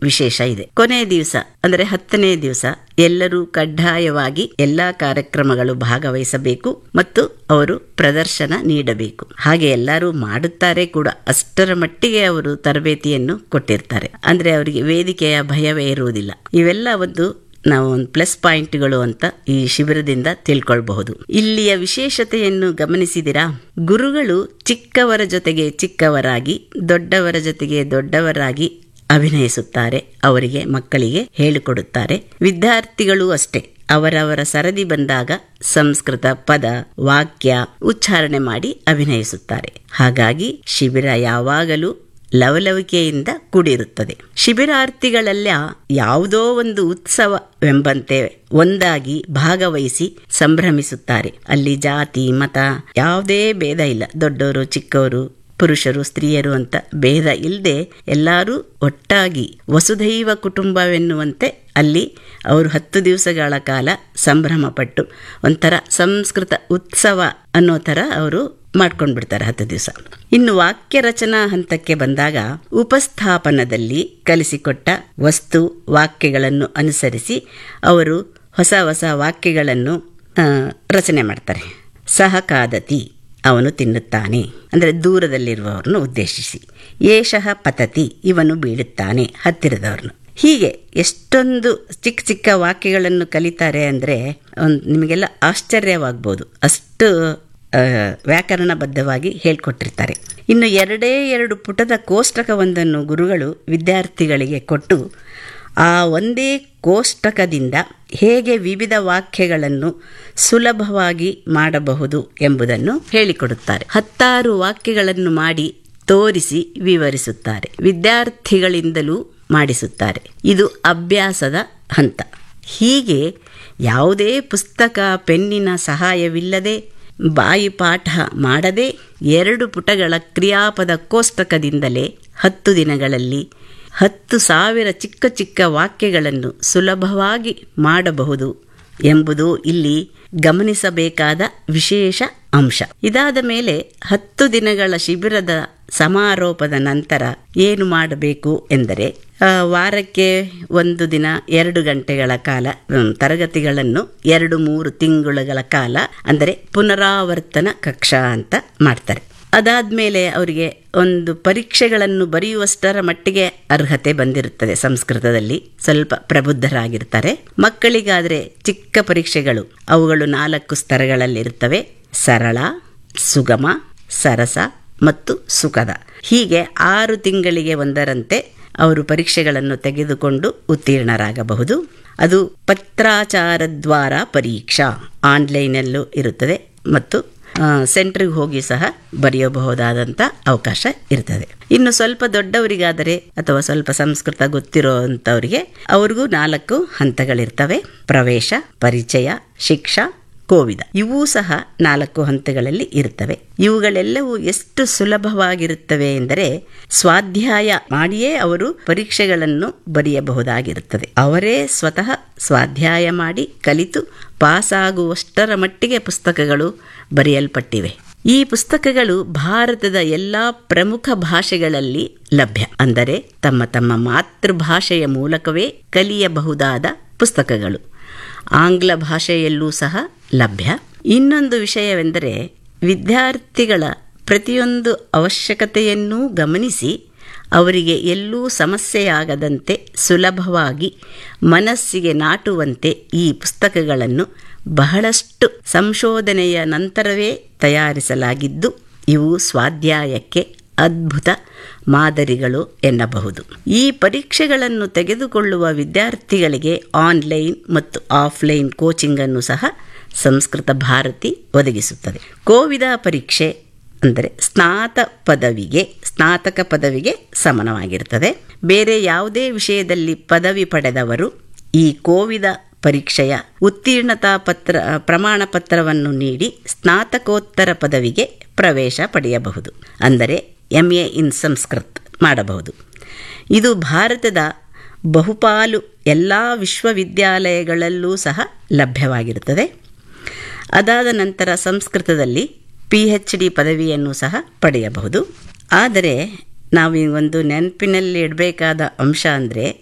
ವಿಶೇಷ ಇದೆ ಕೊನೆ ದಿವಸ ಅಂದರೆ ಹತ್ತನೇ ದಿವಸ ಎಲ್ಲರೂ ಕಡ್ಡಾಯವಾಗಿ ಎಲ್ಲಾ ಕಾರ್ಯಕ್ರಮಗಳು ಭಾಗವಹಿಸಬೇಕು ಮತ್ತು ಅವರು ಪ್ರದರ್ಶನ ನೀಡಬೇಕು ಹಾಗೆ ಎಲ್ಲರೂ ಮಾಡುತ್ತಾರೆ ಕೂಡ ಅಷ್ಟರ ಮಟ್ಟಿಗೆ ಅವರು ತರಬೇತಿಯನ್ನು ಕೊಟ್ಟಿರ್ತಾರೆ ಅಂದ್ರೆ ಅವರಿಗೆ ವೇದಿಕೆಯ ಭಯವೇ ಇರುವುದಿಲ್ಲ ಇವೆಲ್ಲ ಒಂದು ನಾವು ಒಂದು ಪ್ಲಸ್ ಪಾಯಿಂಟ್ಗಳು ಅಂತ ಈ ಶಿಬಿರದಿಂದ ತಿಳ್ಕೊಳ್ಬಹುದು ಇಲ್ಲಿಯ ವಿಶೇಷತೆಯನ್ನು ಗಮನಿಸಿದಿರಾ ಗುರುಗಳು ಚಿಕ್ಕವರ ಜೊತೆಗೆ ಚಿಕ್ಕವರಾಗಿ ದೊಡ್ಡವರ ಜೊತೆಗೆ ದೊಡ್ಡವರಾಗಿ ಅಭಿನಯಿಸುತ್ತಾರೆ ಅವರಿಗೆ ಮಕ್ಕಳಿಗೆ ಹೇಳಿಕೊಡುತ್ತಾರೆ ವಿದ್ಯಾರ್ಥಿಗಳು ಅಷ್ಟೇ ಅವರವರ ಸರದಿ ಬಂದಾಗ ಸಂಸ್ಕೃತ ಪದ ವಾಕ್ಯ ಉಚ್ಚಾರಣೆ ಮಾಡಿ ಅಭಿನಯಿಸುತ್ತಾರೆ ಹಾಗಾಗಿ ಶಿಬಿರ ಯಾವಾಗಲೂ ಲವಲವಿಕೆಯಿಂದ ಕೂಡಿರುತ್ತದೆ ಶಿಬಿರಾರ್ಥಿಗಳೆಲ್ಲ ಯಾವುದೋ ಒಂದು ಉತ್ಸವವೆಂಬಂತೆ ಒಂದಾಗಿ ಭಾಗವಹಿಸಿ ಸಂಭ್ರಮಿಸುತ್ತಾರೆ ಅಲ್ಲಿ ಜಾತಿ ಮತ ಯಾವುದೇ ಭೇದ ಇಲ್ಲ ದೊಡ್ಡವರು ಚಿಕ್ಕವರು ಪುರುಷರು ಸ್ತ್ರೀಯರು ಅಂತ ಭೇದ ಇಲ್ಲದೆ ಎಲ್ಲರೂ ಒಟ್ಟಾಗಿ ವಸುಧೈವ ಕುಟುಂಬವೆನ್ನುವಂತೆ ಅಲ್ಲಿ ಅವರು ಹತ್ತು ದಿವಸಗಳ ಕಾಲ ಸಂಭ್ರಮ ಪಟ್ಟು ಒಂಥರ ಸಂಸ್ಕೃತ ಉತ್ಸವ ಅನ್ನೋ ಥರ ಅವರು ಮಾಡ್ಕೊಂಡು ಬಿಡ್ತಾರೆ ಹತ್ತು ದಿವಸ ಇನ್ನು ವಾಕ್ಯ ರಚನಾ ಹಂತಕ್ಕೆ ಬಂದಾಗ ಉಪಸ್ಥಾಪನದಲ್ಲಿ ಕಲಿಸಿಕೊಟ್ಟ ವಸ್ತು ವಾಕ್ಯಗಳನ್ನು ಅನುಸರಿಸಿ ಅವರು ಹೊಸ ಹೊಸ ವಾಕ್ಯಗಳನ್ನು ರಚನೆ ಮಾಡ್ತಾರೆ ಸಹಕಾದತಿ ಅವನು ತಿನ್ನುತ್ತಾನೆ ಅಂದರೆ ದೂರದಲ್ಲಿರುವವರನ್ನು ಉದ್ದೇಶಿಸಿ ಏಷಃ ಪತತಿ ಇವನು ಬೀಳುತ್ತಾನೆ ಹತ್ತಿರದವ್ರನ್ನು ಹೀಗೆ ಎಷ್ಟೊಂದು ಚಿಕ್ಕ ಚಿಕ್ಕ ವಾಕ್ಯಗಳನ್ನು ಕಲಿತಾರೆ ಅಂದರೆ ನಿಮಗೆಲ್ಲ ಆಶ್ಚರ್ಯವಾಗ್ಬೋದು ಅಷ್ಟು ವ್ಯಾಕರಣಬದ್ಧವಾಗಿ ಹೇಳ್ಕೊಟ್ಟಿರ್ತಾರೆ ಇನ್ನು ಎರಡೇ ಎರಡು ಪುಟದ ಕೋಷ್ಟಕವೊಂದನ್ನು ಗುರುಗಳು ವಿದ್ಯಾರ್ಥಿಗಳಿಗೆ ಕೊಟ್ಟು ಆ ಒಂದೇ ಕೋಷ್ಟಕದಿಂದ ಹೇಗೆ ವಿವಿಧ ವಾಕ್ಯಗಳನ್ನು ಸುಲಭವಾಗಿ ಮಾಡಬಹುದು ಎಂಬುದನ್ನು ಹೇಳಿಕೊಡುತ್ತಾರೆ ಹತ್ತಾರು ವಾಕ್ಯಗಳನ್ನು ಮಾಡಿ ತೋರಿಸಿ ವಿವರಿಸುತ್ತಾರೆ ವಿದ್ಯಾರ್ಥಿಗಳಿಂದಲೂ ಮಾಡಿಸುತ್ತಾರೆ ಇದು ಅಭ್ಯಾಸದ ಹಂತ ಹೀಗೆ ಯಾವುದೇ ಪುಸ್ತಕ ಪೆನ್ನಿನ ಸಹಾಯವಿಲ್ಲದೆ ಬಾಯಿ ಪಾಠ ಮಾಡದೆ ಎರಡು ಪುಟಗಳ ಕ್ರಿಯಾಪದ ಕೋಷ್ಟಕದಿಂದಲೇ ಹತ್ತು ದಿನಗಳಲ್ಲಿ ಹತ್ತು ಸಾವಿರ ಚಿಕ್ಕ ಚಿಕ್ಕ ವಾಕ್ಯಗಳನ್ನು ಸುಲಭವಾಗಿ ಮಾಡಬಹುದು ಎಂಬುದು ಇಲ್ಲಿ ಗಮನಿಸಬೇಕಾದ ವಿಶೇಷ ಅಂಶ ಇದಾದ ಮೇಲೆ ಹತ್ತು ದಿನಗಳ ಶಿಬಿರದ ಸಮಾರೋಪದ ನಂತರ ಏನು ಮಾಡಬೇಕು ಎಂದರೆ ವಾರಕ್ಕೆ ಒಂದು ದಿನ ಎರಡು ಗಂಟೆಗಳ ಕಾಲ ತರಗತಿಗಳನ್ನು ಎರಡು ಮೂರು ತಿಂಗಳುಗಳ ಕಾಲ ಅಂದರೆ ಪುನರಾವರ್ತನ ಕಕ್ಷಾ ಅಂತ ಮಾಡ್ತಾರೆ ಅದಾದ್ಮೇಲೆ ಅವರಿಗೆ ಒಂದು ಪರೀಕ್ಷೆಗಳನ್ನು ಬರೆಯುವಷ್ಟರ ಮಟ್ಟಿಗೆ ಅರ್ಹತೆ ಬಂದಿರುತ್ತದೆ ಸಂಸ್ಕೃತದಲ್ಲಿ ಸ್ವಲ್ಪ ಪ್ರಬುದ್ಧರಾಗಿರ್ತಾರೆ ಮಕ್ಕಳಿಗಾದರೆ ಚಿಕ್ಕ ಪರೀಕ್ಷೆಗಳು ಅವುಗಳು ನಾಲ್ಕು ಸ್ತರಗಳಲ್ಲಿರುತ್ತವೆ ಸರಳ ಸುಗಮ ಸರಸ ಮತ್ತು ಸುಖದ ಹೀಗೆ ಆರು ತಿಂಗಳಿಗೆ ಒಂದರಂತೆ ಅವರು ಪರೀಕ್ಷೆಗಳನ್ನು ತೆಗೆದುಕೊಂಡು ಉತ್ತೀರ್ಣರಾಗಬಹುದು ಅದು ಪತ್ರಾಚಾರದ್ವಾರ ಪರೀಕ್ಷಾ ಆನ್ಲೈನಲ್ಲೂ ಇರುತ್ತದೆ ಮತ್ತು ಸೆಂಟ್ರಿಗೆ ಹೋಗಿ ಸಹ ಬರೆಯಬಹುದಾದಂಥ ಅವಕಾಶ ಇರ್ತದೆ ಇನ್ನು ಸ್ವಲ್ಪ ದೊಡ್ಡವರಿಗಾದರೆ ಅಥವಾ ಸ್ವಲ್ಪ ಸಂಸ್ಕೃತ ಗೊತ್ತಿರೋಂಥವರಿಗೆ ಅವ್ರಿಗೂ ನಾಲ್ಕು ಹಂತಗಳಿರ್ತವೆ ಪ್ರವೇಶ ಪರಿಚಯ ಶಿಕ್ಷಾ ಕೋವಿದ ಇವೂ ಸಹ ನಾಲ್ಕು ಹಂತಗಳಲ್ಲಿ ಇರುತ್ತವೆ ಇವುಗಳೆಲ್ಲವೂ ಎಷ್ಟು ಸುಲಭವಾಗಿರುತ್ತವೆ ಎಂದರೆ ಸ್ವಾಧ್ಯಾಯ ಮಾಡಿಯೇ ಅವರು ಪರೀಕ್ಷೆಗಳನ್ನು ಬರೆಯಬಹುದಾಗಿರುತ್ತದೆ ಅವರೇ ಸ್ವತಃ ಸ್ವಾಧ್ಯಾಯ ಮಾಡಿ ಕಲಿತು ಪಾಸಾಗುವಷ್ಟರ ಮಟ್ಟಿಗೆ ಪುಸ್ತಕಗಳು ಬರೆಯಲ್ಪಟ್ಟಿವೆ ಈ ಪುಸ್ತಕಗಳು ಭಾರತದ ಎಲ್ಲ ಪ್ರಮುಖ ಭಾಷೆಗಳಲ್ಲಿ ಲಭ್ಯ ಅಂದರೆ ತಮ್ಮ ತಮ್ಮ ಮಾತೃಭಾಷೆಯ ಮೂಲಕವೇ ಕಲಿಯಬಹುದಾದ ಪುಸ್ತಕಗಳು ಆಂಗ್ಲ ಭಾಷೆಯಲ್ಲೂ ಸಹ ಲಭ್ಯ ಇನ್ನೊಂದು ವಿಷಯವೆಂದರೆ ವಿದ್ಯಾರ್ಥಿಗಳ ಪ್ರತಿಯೊಂದು ಅವಶ್ಯಕತೆಯನ್ನೂ ಗಮನಿಸಿ ಅವರಿಗೆ ಎಲ್ಲೂ ಸಮಸ್ಯೆಯಾಗದಂತೆ ಸುಲಭವಾಗಿ ಮನಸ್ಸಿಗೆ ನಾಟುವಂತೆ ಈ ಪುಸ್ತಕಗಳನ್ನು ಬಹಳಷ್ಟು ಸಂಶೋಧನೆಯ ನಂತರವೇ ತಯಾರಿಸಲಾಗಿದ್ದು ಇವು ಸ್ವಾಧ್ಯಾಯಕ್ಕೆ ಅದ್ಭುತ ಮಾದರಿಗಳು ಎನ್ನಬಹುದು ಈ ಪರೀಕ್ಷೆಗಳನ್ನು ತೆಗೆದುಕೊಳ್ಳುವ ವಿದ್ಯಾರ್ಥಿಗಳಿಗೆ ಆನ್ಲೈನ್ ಮತ್ತು ಆಫ್ಲೈನ್ ಕೋಚಿಂಗನ್ನು ಸಹ ಸಂಸ್ಕೃತ ಭಾರತಿ ಒದಗಿಸುತ್ತದೆ ಕೋವಿದ ಪರೀಕ್ಷೆ ಅಂದರೆ ಸ್ನಾತ ಪದವಿಗೆ ಸ್ನಾತಕ ಪದವಿಗೆ ಸಮಾನವಾಗಿರುತ್ತದೆ ಬೇರೆ ಯಾವುದೇ ವಿಷಯದಲ್ಲಿ ಪದವಿ ಪಡೆದವರು ಈ ಕೋವಿದ ಪರೀಕ್ಷೆಯ ಉತ್ತೀರ್ಣತಾ ಪತ್ರ ಪ್ರಮಾಣ ಪತ್ರವನ್ನು ನೀಡಿ ಸ್ನಾತಕೋತ್ತರ ಪದವಿಗೆ ಪ್ರವೇಶ ಪಡೆಯಬಹುದು ಅಂದರೆ ಎಂ ಎ ಇನ್ ಸಂಸ್ಕೃತ್ ಮಾಡಬಹುದು ಇದು ಭಾರತದ ಬಹುಪಾಲು ಎಲ್ಲ ವಿಶ್ವವಿದ್ಯಾಲಯಗಳಲ್ಲೂ ಸಹ ಲಭ್ಯವಾಗಿರುತ್ತದೆ ಅದಾದ ನಂತರ ಸಂಸ್ಕೃತದಲ್ಲಿ ಪಿ ಎಚ್ ಡಿ ಪದವಿಯನ್ನು ಸಹ ಪಡೆಯಬಹುದು ಆದರೆ ನಾವು ಈ ಒಂದು ನೆನಪಿನಲ್ಲಿ ಇಡಬೇಕಾದ ಅಂಶ ಅಂದರೆ